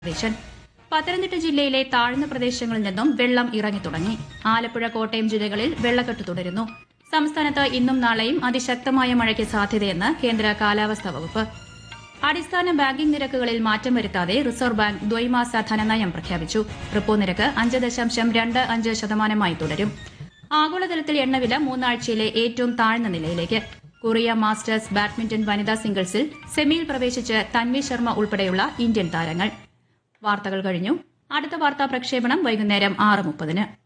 സതീശൻ പത്തനംതിട്ട ജില്ലയിലെ താഴ്ന്ന പ്രദേശങ്ങളിൽ നിന്നും വെള്ളം ഇറങ്ങി തുടങ്ങി ആലപ്പുഴ കോട്ടയം ജില്ലകളിൽ വെള്ളക്കെട്ട് തുടരുന്നു സംസ്ഥാനത്ത് ഇന്നും നാളെയും അതിശക്തമായ മഴയ്ക്ക് സാധ്യതയെന്ന് കേന്ദ്ര കാലാവസ്ഥാ വകുപ്പ് അടിസ്ഥാന ബാങ്കിംഗ് നിരക്കുകളിൽ മാറ്റം വരുത്താതെ റിസർവ് ബാങ്ക് ദ്വൈമാസ ധനനയം പ്രഖ്യാപിച്ചു റിപ്പോ നിരക്ക് അഞ്ച് ദശാംശം രണ്ട് അഞ്ച് ശതമാനമായി തുടരും ആഗോളതലത്തിൽ എണ്ണവില മൂന്നാഴ്ചയിലെ ഏറ്റവും താഴ്ന്ന നിലയിലേക്ക് കൊറിയ മാസ്റ്റേഴ്സ് ബാഡ്മിന്റൺ വനിതാ സിംഗിൾസിൽ സെമിയിൽ പ്രവേശിച്ച് തൻവി ശർമ്മ ഉൾപ്പെടെയുള്ള ഇന്ത്യൻ താരങ്ങൾ വാർത്തകൾ കഴിഞ്ഞു അടുത്ത വാർത്താ പ്രക്ഷേപണം വൈകുന്നേരം ആറ് മുപ്പതിന്